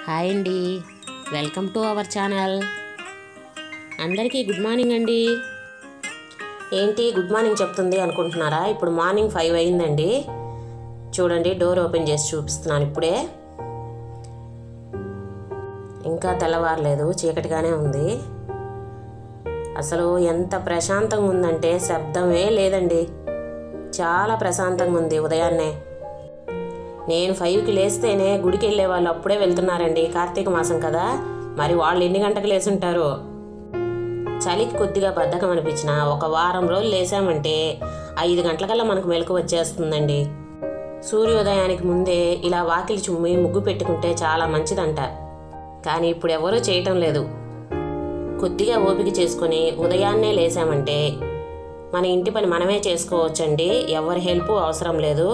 hi అండి welcome to our channel అందరికీ good morning అండి ఏంటి గుడ్ మార్నింగ్ చెప్తుంది అనుకుంటున్నారా ఇప్పుడు మార్నింగ్ ఫైవ్ అయిందండి చూడండి డోర్ ఓపెన్ చేసి చూపిస్తున్నాను ఇప్పుడే ఇంకా తెల్లవారలేదు చీకటిగానే ఉంది అసలు ఎంత ప్రశాంతంగా ఉందంటే శబ్దమే లేదండి చాలా ప్రశాంతంగా ఉంది ఉదయాన్నే నేను ఫైవ్కి లేస్తేనే గుడికి వెళ్ళే వాళ్ళు అప్పుడే వెళ్తున్నారండి కార్తీక మాసం కదా మరి వాళ్ళు ఎన్ని గంటలకు లేసుంటారో చలికి కొద్దిగా బద్ధకం అనిపించిన ఒక వారం రోజులు లేసామంటే ఐదు గంటలకల్లా మనకు మెలకు వచ్చేస్తుందండి సూర్యోదయానికి ముందే ఇలా వాకిలి చుమ్మి ముగ్గు పెట్టుకుంటే చాలా మంచిదంట కానీ ఇప్పుడు ఎవరూ చేయటం లేదు కొద్దిగా ఓపిక చేసుకొని ఉదయాన్నే లేసామంటే మన ఇంటి పని మనమే చేసుకోవచ్చండి ఎవరి హెల్ప్ అవసరం లేదు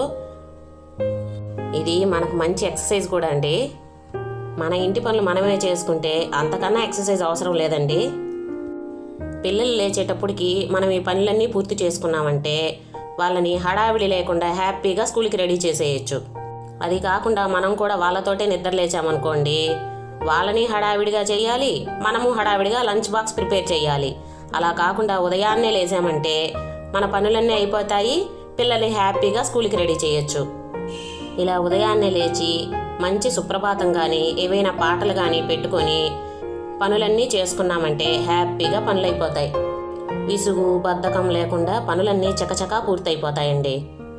ఇది మనకు మంచి ఎక్సర్సైజ్ కూడా అండి మన ఇంటి పనులు మనమే చేసుకుంటే అంతకన్నా ఎక్సర్సైజ్ అవసరం లేదండి పిల్లలు లేచేటప్పటికి మనం ఈ పనులన్నీ పూర్తి చేసుకున్నామంటే వాళ్ళని హడావిడి లేకుండా హ్యాపీగా స్కూల్కి రెడీ చేసేయచ్చు అది కాకుండా మనం కూడా వాళ్ళతోటే నిద్ర లేచామనుకోండి వాళ్ళని హడావిడిగా చేయాలి మనము హడావిడిగా లంచ్ బాక్స్ ప్రిపేర్ చేయాలి అలా కాకుండా ఉదయాన్నే లేచామంటే మన పనులన్నీ అయిపోతాయి పిల్లల్ని హ్యాపీగా స్కూల్కి రెడీ చేయొచ్చు ఇలా ఉదయాన్నే లేచి మంచి సుప్రభాతం కానీ ఏవైనా పాటలు కానీ పెట్టుకొని పనులన్నీ చేసుకున్నామంటే హ్యాపీగా పనులైపోతాయి విసుగు బద్ధకం లేకుండా పనులన్నీ చకచకా పూర్తయిపోతాయండి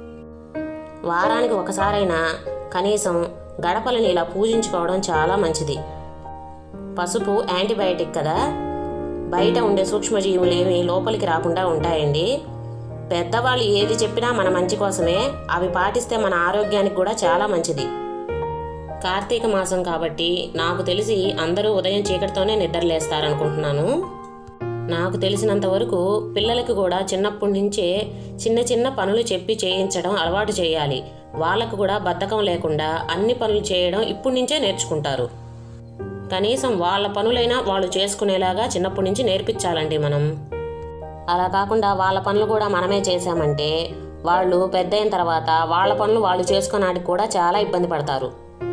వారానికి ఒకసారైనా కనీసం గడపలని ఇలా పూజించుకోవడం చాలా మంచిది పసుపు యాంటీబయాటిక్ కదా బయట ఉండే సూక్ష్మజీవులు ఏమి లోపలికి రాకుండా ఉంటాయండి పెద్దవాళ్ళు ఏది చెప్పినా మన మంచి కోసమే అవి పాటిస్తే మన ఆరోగ్యానికి కూడా చాలా మంచిది కార్తీక మాసం కాబట్టి నాకు తెలిసి అందరూ ఉదయం చీకటితోనే నిద్రలేస్తారనుకుంటున్నాను నాకు తెలిసినంత వరకు పిల్లలకి కూడా చిన్నప్పటి నుంచే చిన్న చిన్న పనులు చెప్పి చేయించడం అలవాటు చేయాలి వాళ్ళకు కూడా బద్ధకం లేకుండా అన్ని పనులు చేయడం ఇప్పటి నుంచే నేర్చుకుంటారు కనీసం వాళ్ళ పనులైనా వాళ్ళు చేసుకునేలాగా చిన్నప్పటి నుంచి నేర్పించాలండి మనం అలా కాకుండా వాళ్ళ పనులు కూడా మనమే చేశామంటే వాళ్ళు పెద్ద అయిన తర్వాత వాళ్ళ పనులు వాళ్ళు చేసుకోవడానికి కూడా చాలా ఇబ్బంది పడతారు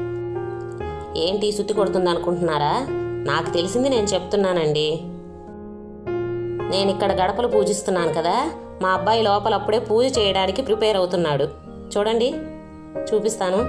ఏంటి సుత్తి కొడుతుంది అనుకుంటున్నారా నాకు తెలిసింది నేను చెప్తున్నానండి నేను ఇక్కడ గడపలు పూజిస్తున్నాను కదా మా అబ్బాయి లోపల అప్పుడే పూజ చేయడానికి ప్రిపేర్ అవుతున్నాడు చూడండి చూపిస్తాను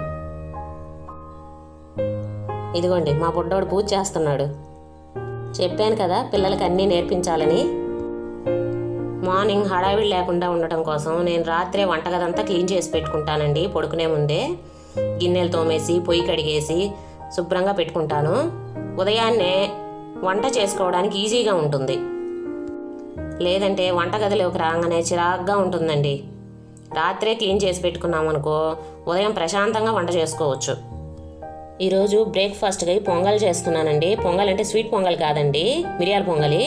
ఇదిగోండి మా బుడ్డోడు పూజ చేస్తున్నాడు చెప్పాను కదా పిల్లలకి అన్నీ నేర్పించాలని మార్నింగ్ హడావిడి లేకుండా ఉండటం కోసం నేను రాత్రే వంటగదంతా క్లీన్ చేసి పెట్టుకుంటానండి పడుకునే ముందే గిన్నెలు తోమేసి పొయ్యి కడిగేసి శుభ్రంగా పెట్టుకుంటాను ఉదయాన్నే వంట చేసుకోవడానికి ఈజీగా ఉంటుంది లేదంటే వంటగదిలోకి రాగానే చిరాగ్గా ఉంటుందండి రాత్రే క్లీన్ చేసి పెట్టుకున్నామనుకో ఉదయం ప్రశాంతంగా వంట చేసుకోవచ్చు ఈరోజు బ్రేక్ఫాస్ట్గా పొంగల్ చేస్తున్నానండి పొంగల్ అంటే స్వీట్ పొంగల్ కాదండి మిరియాల పొంగలి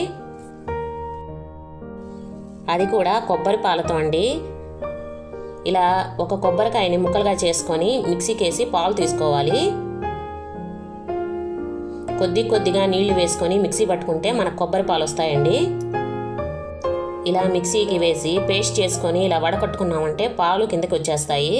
అది కూడా కొబ్బరి పాలతో అండి ఇలా ఒక కొబ్బరికాయని ముక్కలుగా చేసుకొని మిక్సీకి వేసి పాలు తీసుకోవాలి కొద్ది కొద్దిగా నీళ్లు వేసుకొని మిక్సీ పట్టుకుంటే మనకు కొబ్బరి పాలు వస్తాయండి ఇలా మిక్సీకి వేసి పేస్ట్ చేసుకొని ఇలా వడకట్టుకున్నామంటే పాలు కిందకి వచ్చేస్తాయి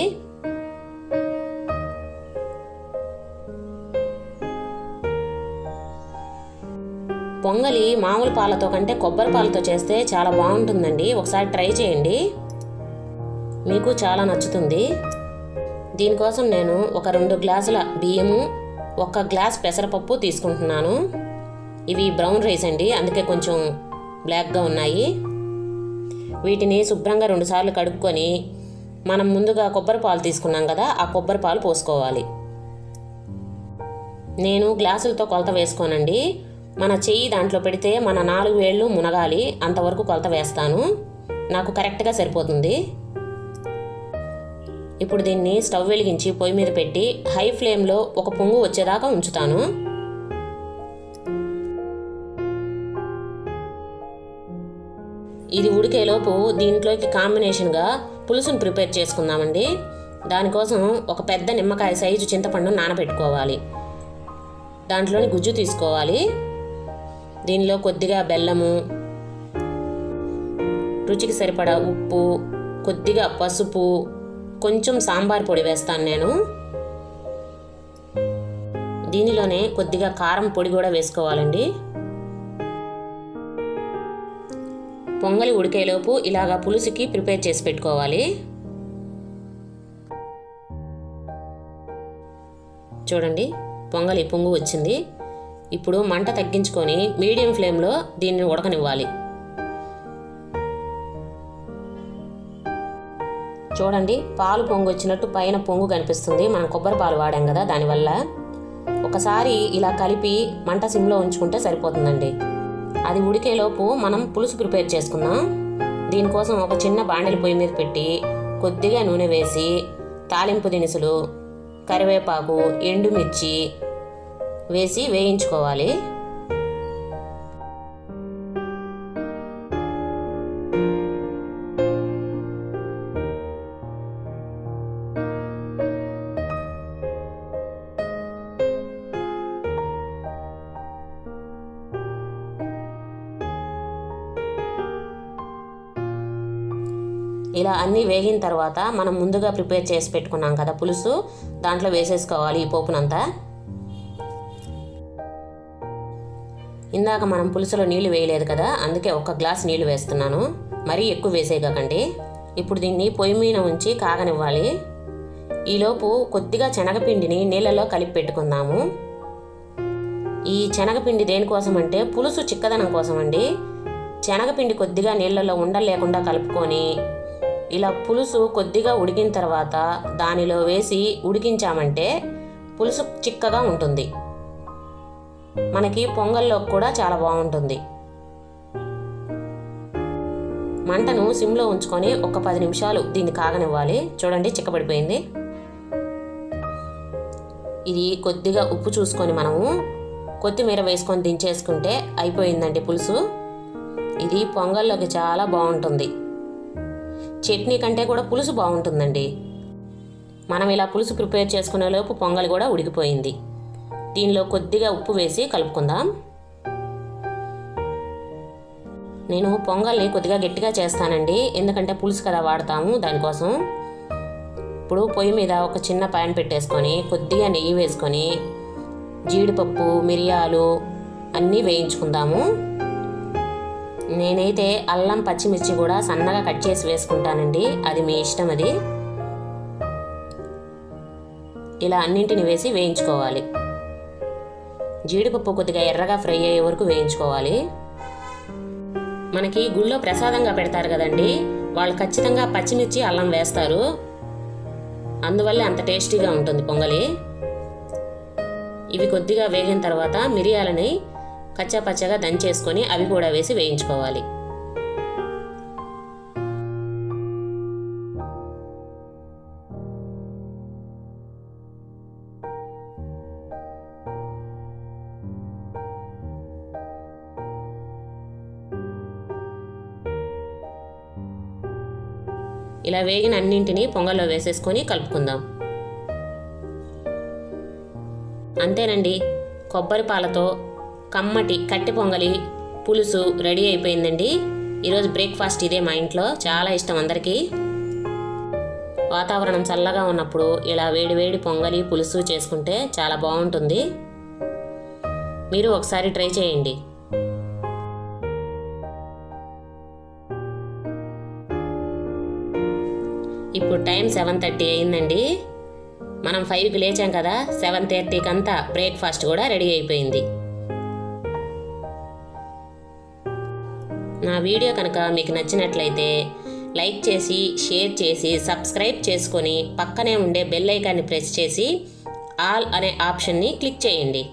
పొంగలి మామూలు పాలతో కంటే కొబ్బరి పాలతో చేస్తే చాలా బాగుంటుందండి ఒకసారి ట్రై చేయండి మీకు చాలా నచ్చుతుంది దీనికోసం నేను ఒక రెండు గ్లాసుల బియ్యము ఒక గ్లాస్ పెసరపప్పు తీసుకుంటున్నాను ఇవి బ్రౌన్ రైస్ అండి అందుకే కొంచెం బ్లాక్గా ఉన్నాయి వీటిని శుభ్రంగా రెండుసార్లు కడుక్కొని మనం ముందుగా కొబ్బరి పాలు తీసుకున్నాం కదా ఆ కొబ్బరి పాలు పోసుకోవాలి నేను గ్లాసులతో కొలత వేసుకోనండి మన చెయ్యి దాంట్లో పెడితే మన నాలుగు వేళ్ళు మునగాలి అంతవరకు కొలత వేస్తాను నాకు కరెక్ట్గా సరిపోతుంది ఇప్పుడు దీన్ని స్టవ్ వెలిగించి పొయ్యి మీద పెట్టి హై ఫ్లేమ్లో ఒక పొంగు వచ్చేదాకా ఉంచుతాను ఇది ఉడికేలోపు దీంట్లోకి కాంబినేషన్గా పులుసును ప్రిపేర్ చేసుకుందామండి దానికోసం ఒక పెద్ద నిమ్మకాయ సైజు చింతపండు నానబెట్టుకోవాలి దాంట్లోని గుజ్జు తీసుకోవాలి దీనిలో కొద్దిగా బెల్లము రుచికి సరిపడా ఉప్పు కొద్దిగా పసుపు కొంచెం సాంబార్ పొడి వేస్తాను నేను దీనిలోనే కొద్దిగా కారం పొడి కూడా వేసుకోవాలండి పొంగలి ఉడికేలోపు ఇలాగా పులుసుకి ప్రిపేర్ చేసి పెట్టుకోవాలి చూడండి పొంగలి పొంగు వచ్చింది ఇప్పుడు మంట తగ్గించుకొని మీడియం ఫ్లేమ్లో దీన్ని ఉడకనివ్వాలి చూడండి పాలు పొంగు వచ్చినట్టు పైన పొంగు కనిపిస్తుంది మనం కొబ్బరి పాలు వాడాం కదా దానివల్ల ఒకసారి ఇలా కలిపి మంట సిమ్లో ఉంచుకుంటే సరిపోతుందండి అది ఉడికేలోపు మనం పులుసు ప్రిపేర్ చేసుకుందాం దీనికోసం ఒక చిన్న బాండెల పొయ్యి మీద పెట్టి కొద్దిగా నూనె వేసి తాలింపు దినుసులు కరివేపాకు ఎండుమిర్చి వేసి వేయించుకోవాలి ఇలా అన్నీ వేగిన తర్వాత మనం ముందుగా ప్రిపేర్ చేసి పెట్టుకున్నాం కదా పులుసు దాంట్లో వేసేసుకోవాలి ఈ పోపునంతా ఇందాక మనం పులుసులో నీళ్లు వేయలేదు కదా అందుకే ఒక గ్లాస్ నీళ్లు వేస్తున్నాను మరీ ఎక్కువ వేసేయకండి ఇప్పుడు దీన్ని పొయ్యి మీద ఉంచి కాగనివ్వాలి ఈలోపు కొద్దిగా శనగపిండిని నీళ్ళలో కలిపి పెట్టుకుందాము ఈ శనగపిండి దేనికోసం అంటే పులుసు చిక్కదనం కోసం అండి శనగపిండి కొద్దిగా నీళ్ళలో ఉండలేకుండా కలుపుకొని ఇలా పులుసు కొద్దిగా ఉడికిన తర్వాత దానిలో వేసి ఉడికించామంటే పులుసు చిక్కగా ఉంటుంది మనకి పొంగల్లో కూడా చాలా బాగుంటుంది మంటను సిమ్లో ఉంచుకొని ఒక పది నిమిషాలు దీన్ని కాగనివ్వాలి చూడండి చిక్కబడిపోయింది ఇది కొద్దిగా ఉప్పు చూసుకొని మనము కొత్తిమీర వేసుకొని దించేసుకుంటే అయిపోయిందండి పులుసు ఇది పొంగల్లోకి చాలా బాగుంటుంది చట్నీ కంటే కూడా పులుసు బాగుంటుందండి మనం ఇలా పులుసు ప్రిపేర్ చేసుకునే లోపు పొంగల్ కూడా ఉడికిపోయింది దీనిలో కొద్దిగా ఉప్పు వేసి కలుపుకుందాం నేను పొంగల్ని కొద్దిగా గట్టిగా చేస్తానండి ఎందుకంటే పులుసు కదా వాడతాము దానికోసం ఇప్పుడు పొయ్యి మీద ఒక చిన్న ప్యాన్ పెట్టేసుకొని కొద్దిగా నెయ్యి వేసుకొని జీడిపప్పు మిరియాలు అన్నీ వేయించుకుందాము నేనైతే అల్లం పచ్చిమిర్చి కూడా సన్నగా కట్ చేసి వేసుకుంటానండి అది మీ ఇష్టం అది ఇలా అన్నింటిని వేసి వేయించుకోవాలి జీడిపప్పు కొద్దిగా ఎర్రగా ఫ్రై అయ్యే వరకు వేయించుకోవాలి మనకి గుళ్ళో ప్రసాదంగా పెడతారు కదండి వాళ్ళు ఖచ్చితంగా పచ్చిమిర్చి అల్లం వేస్తారు అందువల్ల అంత టేస్టీగా ఉంటుంది పొంగలి ఇవి కొద్దిగా వేగిన తర్వాత మిరియాలని కచ్చా పచ్చగా దంచేసుకొని అవి కూడా వేసి వేయించుకోవాలి ఇలా వేగిన అన్నింటినీ పొంగల్లో వేసేసుకొని కలుపుకుందాం అంతేనండి కొబ్బరి పాలతో కమ్మటి కట్టి పొంగలి పులుసు రెడీ అయిపోయిందండి ఈరోజు బ్రేక్ఫాస్ట్ ఇదే మా ఇంట్లో చాలా ఇష్టం అందరికీ వాతావరణం చల్లగా ఉన్నప్పుడు ఇలా వేడి వేడి పొంగలి పులుసు చేసుకుంటే చాలా బాగుంటుంది మీరు ఒకసారి ట్రై చేయండి ఇప్పుడు టైం సెవెన్ థర్టీ అయిందండి మనం ఫైవ్కి లేచాం కదా సెవెన్ థర్టీకి అంతా బ్రేక్ఫాస్ట్ కూడా రెడీ అయిపోయింది నా వీడియో కనుక మీకు నచ్చినట్లయితే లైక్ చేసి షేర్ చేసి సబ్స్క్రైబ్ చేసుకొని పక్కనే ఉండే బెల్ ఐకాన్ని ప్రెస్ చేసి ఆల్ అనే ఆప్షన్ని క్లిక్ చేయండి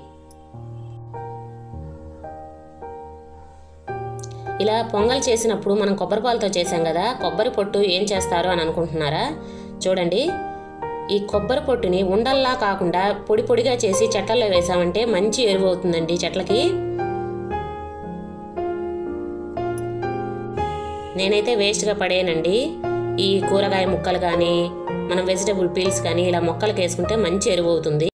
ఇలా పొంగల్ చేసినప్పుడు మనం కొబ్బరి పాలతో చేసాం కదా కొబ్బరి పొట్టు ఏం చేస్తారు అని అనుకుంటున్నారా చూడండి ఈ కొబ్బరి పొట్టుని ఉండల్లా కాకుండా పొడి పొడిగా చేసి చెట్లలో వేసామంటే మంచి ఎరువు అవుతుందండి చెట్లకి నేనైతే వేస్ట్గా పడేనండి ఈ కూరగాయ ముక్కలు కానీ మనం వెజిటబుల్ పీల్స్ కానీ ఇలా మొక్కలకు వేసుకుంటే మంచి ఎరువు అవుతుంది